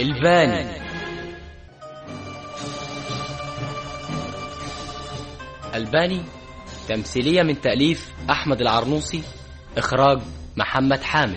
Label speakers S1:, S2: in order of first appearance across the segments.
S1: الباني الباني تمثيلية من تأليف أحمد العرنوسي إخراج محمد حامد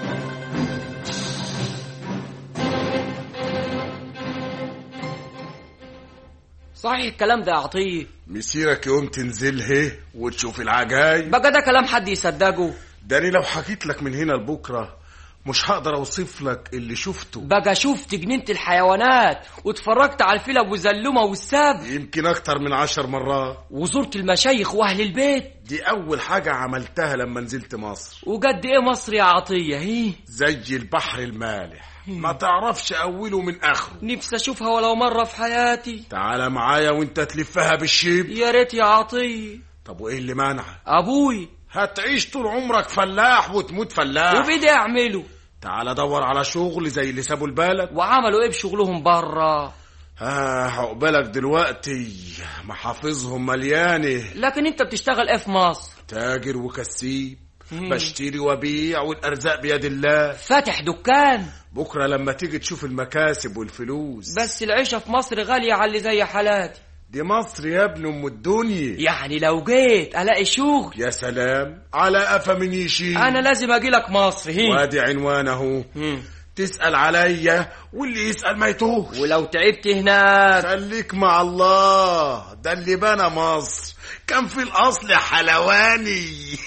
S1: صحيح الكلام ده يا عطيه
S2: مسيرك يوم تنزله وتشوف العجايب
S1: بقى ده كلام حد يصدقه
S2: داني لو حكيت لك من هنا لبكره مش هقدر اوصف لك اللي شفته
S1: بقى شفت جنينة الحيوانات واتفرجت على الفيل ابو زلومة والسبع
S2: يمكن اكتر من عشر مرات
S1: وزرت المشايخ واهل البيت
S2: دي اول حاجة عملتها لما نزلت مصر
S1: وقد ايه مصر يا عطية هي
S2: زي البحر المالح ما تعرفش اوله من اخره
S1: نفسي اشوفها ولو مرة في حياتي
S2: تعال معايا وانت تلفها بالشيب
S1: يا ريت يا عطية
S2: طب وايه اللي مانعك
S1: ابوي
S2: هتعيش طول عمرك فلاح وتموت فلاح
S1: وبدي اعمله
S2: تعال دور على شغل زي اللي سابوا البلد
S1: وعملوا ايه بشغلهم برا
S2: ها عقبالك دلوقتي محافظهم مليانه
S1: لكن انت بتشتغل ايه في مصر
S2: تاجر وكسيب بشتري وبيع والارزاق بيد الله
S1: فاتح دكان
S2: بكره لما تيجي تشوف المكاسب والفلوس
S1: بس العيشة في مصر غالية على اللي زي حالاتي
S2: دي مصر يا ابن ام الدنيا
S1: يعني لو جيت الاقي شغل
S2: يا سلام على قفا من يشيل
S1: انا لازم اجي لك مصر هي
S2: وادي عنوان اهو
S1: مم.
S2: تسال عليا واللي يسال ما يتوهش
S1: ولو تعبت هناك
S2: خليك مع الله ده اللي بنى مصر كان في الاصل حلواني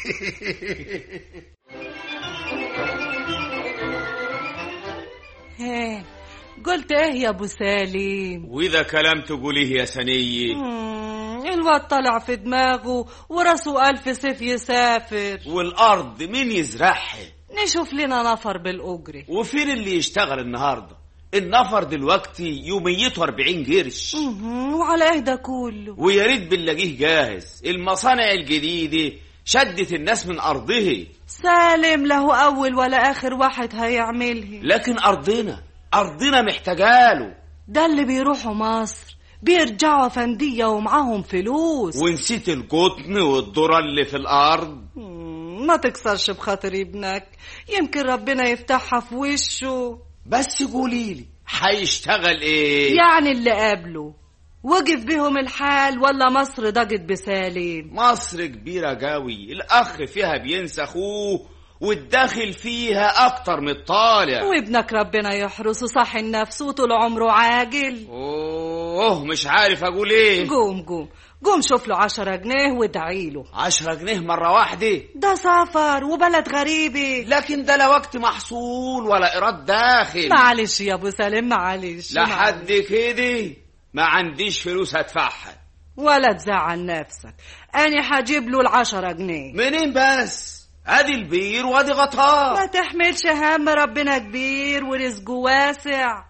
S3: هيه قلت ايه يا ابو سالم
S4: واذا كلام تقوليه يا سنية
S3: مم، الواد طلع في دماغه وراسه ألف سيف يسافر
S4: والارض مين يزرعها
S3: نشوف لنا نفر بالأجرة
S4: وفين اللي يشتغل النهارده النفر دلوقتي يوميته 40 قرش
S3: مم، وعلى ايه ده كله
S4: ويا ريت بنلاقيه جاهز المصانع الجديده شدت الناس من ارضه
S3: سالم له أول ولا آخر واحد هيعملها
S4: لكن ارضنا ارضنا محتاجاله
S3: ده اللي بيروحوا مصر بيرجعوا فندية ومعاهم فلوس
S4: ونسيت القطن والذره اللي في الارض
S3: مم، ما تكسرش بخاطر ابنك يمكن ربنا يفتحها في وشه
S4: بس قولي لي هيشتغل ايه
S3: يعني اللي قابله وقف بهم الحال ولا مصر ضاقت بسالم
S4: مصر كبيرة قوي الأخ فيها بينسى أخوه والداخل فيها أكتر من الطالع
S3: وابنك ربنا يحرسه صح النفس وطول عمره عاجل
S4: أوه مش عارف أقول إيه
S3: قوم قوم قوم شوف له عشرة جنيه وادعي له
S4: عشرة جنيه مرة واحدة
S3: ده سفر وبلد غريبة
S4: لكن ده لا وقت محصول ولا إيراد داخل
S3: معلش يا ابو سالم معلش
S4: لحد كده ما عنديش فلوس هدفعها
S3: ولا تزعل نفسك انا هجيب له العشرة جنيه
S4: منين بس ادي البير وادي غطاء
S3: ما تحملش هم ربنا كبير ورزقه واسع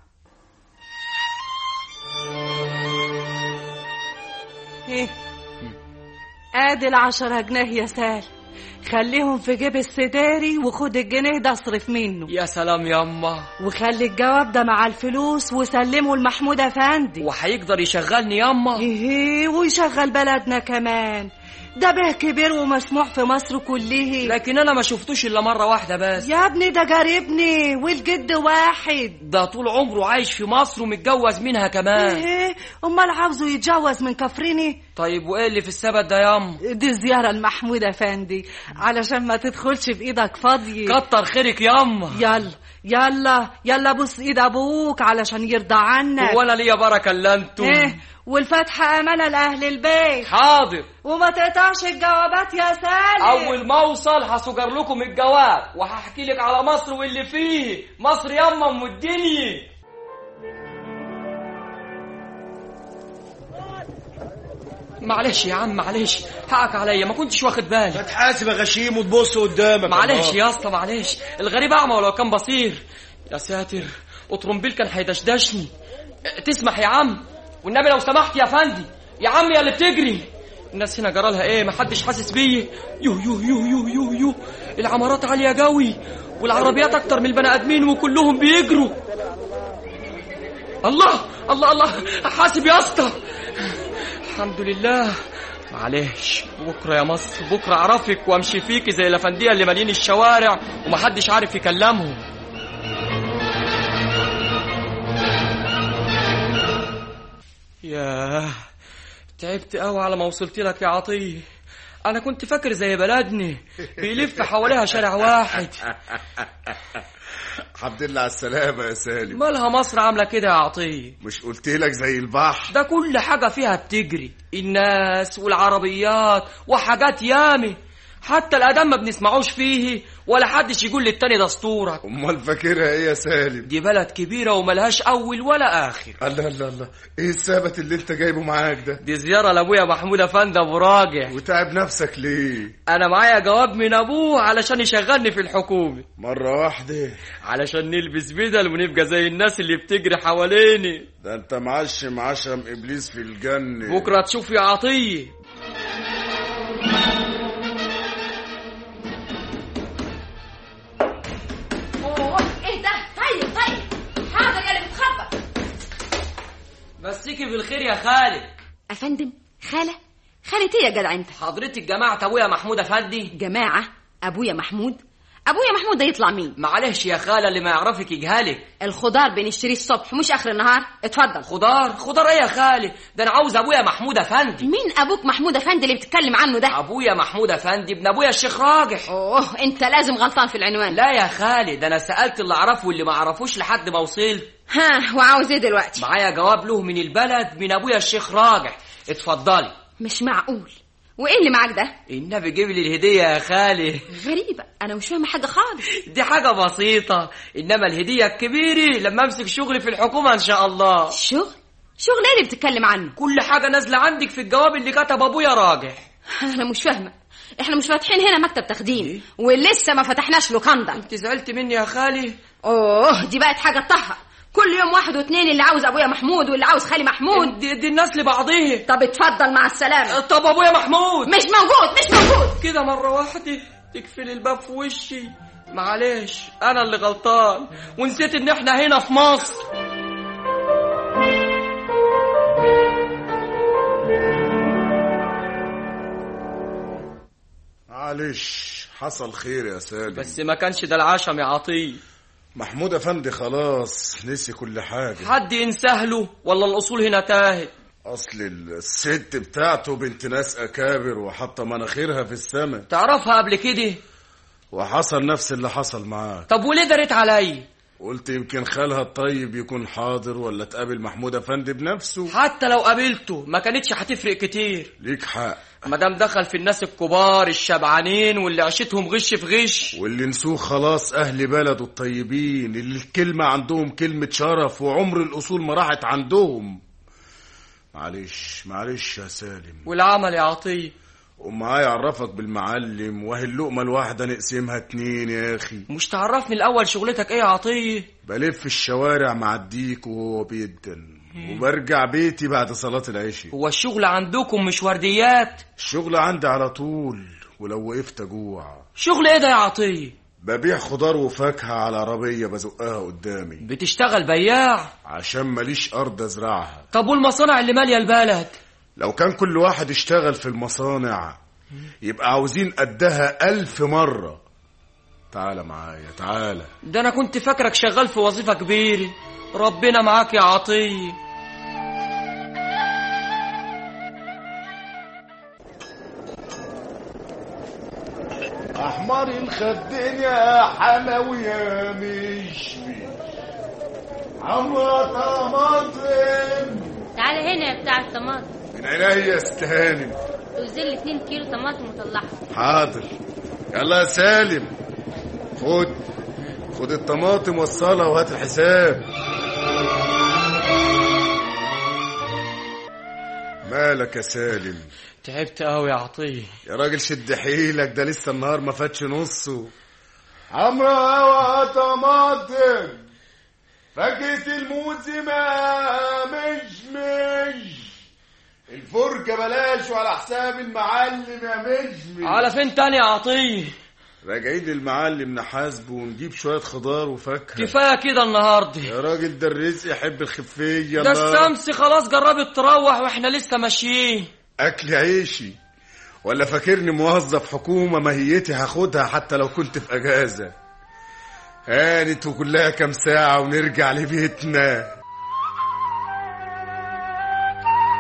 S3: ايه ادي العشرة جنيه يا سال خليهم في جيب السداري وخد الجنيه ده اصرف منه
S1: يا سلام ياما
S3: وخلي الجواب ده مع الفلوس وسلمه لمحمود افندي
S1: وهيقدر يشغلني ياما
S3: ايه ويشغل بلدنا كمان ده به كبير ومسموع في مصر كله
S1: لكن انا ما شفتوش الا مره واحده بس
S3: يا ابني ده جاربني والجد واحد
S1: ده طول عمره عايش في مصر ومتجوز منها كمان
S3: ايه امال عاوزه يتجوز من كفريني
S1: طيب وايه اللي في السبت ده ياما
S3: دي زيارة لمحمود افندي علشان ما تدخلش بايدك فاضية
S1: كتر خيرك ياما
S3: يلا يلا يلا بص ايد ابوك علشان يرضى عنك
S1: وانا ليا بركه الا انتم
S3: ايه والفاتحة امانة لاهل البيت
S1: حاضر
S3: وما تقطعش الجوابات يا سالم
S1: اول ما اوصل هسجر لكم الجواب وهحكي لك على مصر واللي فيه مصر ياما ام الدنيا معلش يا عم معلش حقك عليا ما كنتش واخد بالي
S4: تحاسب يا غشيم وتبص قدامك
S1: معلش يا اسطى معلش الغريب اعمى ولو كان بصير يا ساتر وطرمبيل كان هيدشدشني تسمح يا عم والنبي لو سمحت يا فندي يا عم يا اللي بتجري الناس هنا جرالها ايه محدش حاسس بيا يو يو يو يو يو يو العمارات عاليه قوي والعربيات اكتر من البني ادمين وكلهم بيجروا الله الله الله حاسب يا اسطى الحمد لله معلش بكره يا مصر بكره اعرفك وامشي فيكي زي الافنديه اللي مالين الشوارع ومحدش عارف يكلمهم ياه تعبت قوي على ما وصلت لك يا عطيه انا كنت فاكر زي بلدني بيلف حواليها شارع واحد
S2: الحمد لله على السلامة يا سالم
S1: مالها مصر عامله كده يا عطيه
S2: مش قلت لك زي البحر
S1: ده كل حاجه فيها بتجري الناس والعربيات وحاجات يامي حتى الادم ما بنسمعوش فيه ولا حدش يقول للتاني ده اسطورك
S2: امال فاكرها ايه يا سالم
S1: دي بلد كبيره وملهاش اول ولا اخر
S2: الله الله الله ايه الثبت اللي انت جايبه معاك ده
S1: دي زياره لابويا محمود افندي ابو راجع
S2: وتعب نفسك ليه
S1: انا معايا جواب من ابوه علشان يشغلني في الحكومه
S2: مرة واحدة
S1: علشان نلبس بدل ونبقى زي الناس اللي بتجري حواليني
S2: ده انت معشم عشم ابليس في الجنة
S1: بكره تشوف يا عطيه
S5: اوه ايه ده طيب طيب حاضر يا اللي بتخبط
S1: مسيكي بالخير يا خالد
S5: افندم خاله خالة ايه يا جدع انت
S1: حضرتك جماعه ابويا محمود افندي
S5: جماعه ابويا محمود ابويا محمود ده يطلع مين
S1: معلش يا خاله اللي ما يعرفك يجهلك
S5: الخضار بنشتريه الصبح مش اخر النهار اتفضل
S1: خضار خضار ايه يا خالي ده انا عاوز ابويا محمود افندي
S5: مين ابوك محمود افندي اللي بتتكلم عنه ده
S1: ابويا محمود افندي ابن ابويا الشيخ راجح
S5: اوه انت لازم غلطان في العنوان
S1: لا يا خالي ده انا سالت اللي اعرفه واللي ما اعرفوش لحد ما وصلت
S5: ها وعاوز ايه دلوقتي
S1: معايا جواب له من البلد من ابويا الشيخ راجح اتفضلي
S5: مش معقول وايه اللي معاك ده
S1: النبي جيب لي الهديه يا خالي
S5: غريبه انا مش فاهمه حاجه خالص
S1: دي حاجه بسيطه انما الهديه الكبيره لما امسك شغلي في الحكومه ان شاء الله
S5: شغل شغل ايه اللي بتتكلم عنه
S1: كل حاجه نازله عندك في الجواب اللي كتب ابويا راجح
S5: انا مش فاهمه احنا مش فاتحين هنا مكتب تخديم ولسه ما فتحناش لوكاندا
S1: انت زعلت مني يا خالي
S5: اوه دي بقت حاجه تطهق كل يوم واحد واتنين اللي عاوز ابويا محمود واللي عاوز خالي محمود
S1: دي, دي الناس لبعضيه
S5: طب اتفضل مع السلامه
S1: طب ابويا محمود
S5: مش موجود مش موجود
S1: كده مرة واحدة تقفل الباب في وشي معلش أنا اللي غلطان ونسيت إن إحنا هنا في مصر
S2: معلش حصل خير يا سالم
S1: بس ما كانش ده العشم يا عطية
S2: محمود افندي خلاص نسي كل حاجة
S1: حد ينساه له ولا الأصول هنا تاهت
S2: اصل الست بتاعته بنت ناس اكابر وحاطه مناخيرها في السماء
S1: تعرفها قبل كده
S2: وحصل نفس اللي حصل معاك
S1: طب وليه دريت عليا
S2: قلت يمكن خالها الطيب يكون حاضر ولا تقابل محمود افندي بنفسه
S1: حتى لو قابلته ما كانتش هتفرق كتير
S2: ليك حق
S1: مادام دخل في الناس الكبار الشبعانين واللي عيشتهم غش في غش
S2: واللي نسوه خلاص اهل بلده الطيبين اللي الكلمه عندهم كلمه شرف وعمر الاصول ما راحت عندهم معلش معلش يا سالم
S1: والعمل يا عطية
S2: ومعايا اعرفك بالمعلم وهي اللقمه الواحده نقسمها اتنين يا اخي
S1: مش تعرفني الأول شغلتك إيه يا عطية
S2: بلف الشوارع مع الديك وهو بيدن وبرجع بيتي بعد صلاة العشاء
S1: هو الشغل عندكم مش ورديات
S2: الشغل عندي على طول ولو وقفت اجوع
S1: شغل ايه ده يا عطية
S2: ببيع خضار وفاكهة على عربية بزقها قدامي
S1: بتشتغل بياع
S2: عشان ماليش أرض أزرعها
S1: طب والمصانع اللي مالية البلد
S2: لو كان كل واحد اشتغل في المصانع يبقى عاوزين قدها ألف مرة تعالى معايا تعالى
S1: ده انا كنت فاكرك شغال في وظيفة كبيرة ربنا معاك يا عطية
S2: أحمر الخدين يا حموي يا مشمي عمرة طماطم
S6: تعالى هنا يا بتاع الطماطم
S2: من عينيا استهانم
S6: توزن لي 2 كيلو طماطم وطلعها
S2: حاضر يلا يا سالم خد خد الطماطم وصلها وهات الحساب مالك يا سالم
S1: تعبت قوي يا عطية
S2: يا راجل شد حيلك ده لسه النهار ما فاتش نصه عمرو هوا طماطم فاكهة الموز ما مش مش الفرجة بلاش وعلى حساب المعلم يا مجمي
S1: على فين تاني يا عطية
S2: راجعين للمعلم نحاسبه ونجيب شوية خضار وفاكهة
S1: كفاية كده النهاردة
S2: يا راجل ده الرزق يحب الخفية
S1: ده
S2: الله.
S1: الشمس خلاص جربت تروح واحنا لسه ماشيين
S2: أكل عيشي ولا فاكرني موظف حكومة ماهيتي هاخدها حتى لو كنت في أجازة هانت وكلها كام ساعة ونرجع لبيتنا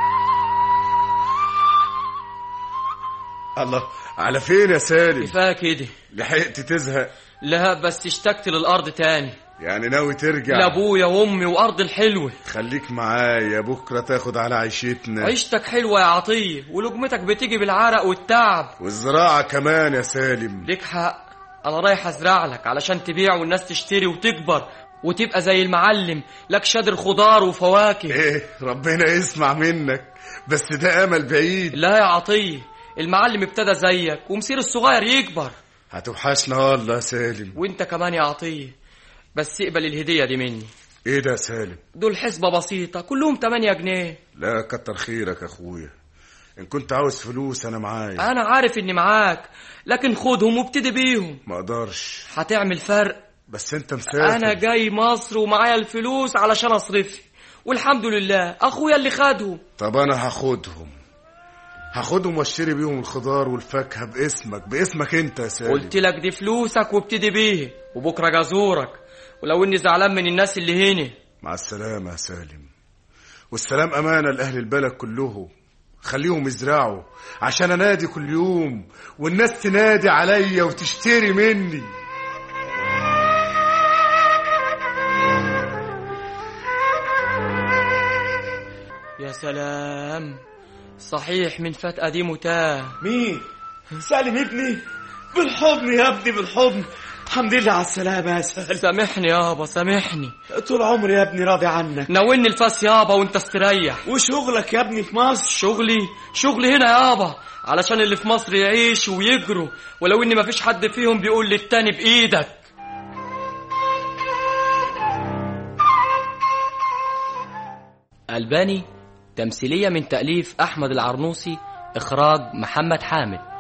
S2: الله على فين يا سالم
S1: كفايه كده
S2: لحقت تزهق
S1: لا بس اشتقت للارض تاني
S2: يعني ناوي ترجع
S1: لابويا وامي وارض الحلوه
S2: خليك معايا بكره تاخد على عيشتنا
S1: عيشتك حلوه يا عطيه ولقمتك بتيجي بالعرق والتعب
S2: والزراعه كمان يا سالم
S1: ليك حق انا رايح ازرع لك علشان تبيع والناس تشتري وتكبر وتبقى زي المعلم لك شادر خضار وفواكه
S2: ايه ربنا يسمع منك بس ده امل بعيد
S1: لا يا عطيه المعلم ابتدى زيك ومصير الصغير يكبر
S2: هتوحشنا والله يا سالم
S1: وانت كمان يا عطيه بس اقبل الهديه دي مني
S2: ايه ده يا سالم
S1: دول حسبه بسيطه كلهم 8 جنيه
S2: لا كتر خيرك يا اخويا ان كنت عاوز فلوس انا معايا
S1: انا عارف اني معاك لكن خدهم وابتدي بيهم
S2: ما اقدرش
S1: هتعمل فرق
S2: بس انت مسافر
S1: انا جاي مصر ومعايا الفلوس علشان اصرفها والحمد لله اخويا اللي خدهم
S2: طب انا هاخدهم هاخدهم واشتري بيهم الخضار والفاكهه باسمك باسمك انت يا سالم
S1: قلت لك دي فلوسك وابتدي بيه وبكره جازورك ولو اني زعلان من الناس اللي هنا
S2: مع السلامه يا سالم والسلام امانه لاهل البلد كلهم خليهم يزرعوا عشان انادي كل يوم والناس تنادي عليا وتشتري مني
S1: يا سلام صحيح من فات قديم وتاه
S4: مين سالم ابني بالحضن يا ابني بالحضن الحمد لله على السلامة يا سالم
S1: سامحني يابا سامحني
S4: طول عمري يا ابني راضي عنك
S1: ناولني الفاس يابا وانت استريح
S4: وشغلك يا ابني في مصر
S1: شغلي شغلي هنا يابا علشان اللي في مصر يعيشوا ويجروا ولو ان مفيش حد فيهم بيقول للتاني بايدك ألباني تمثيلية من تأليف أحمد العرنوسي إخراج محمد حامد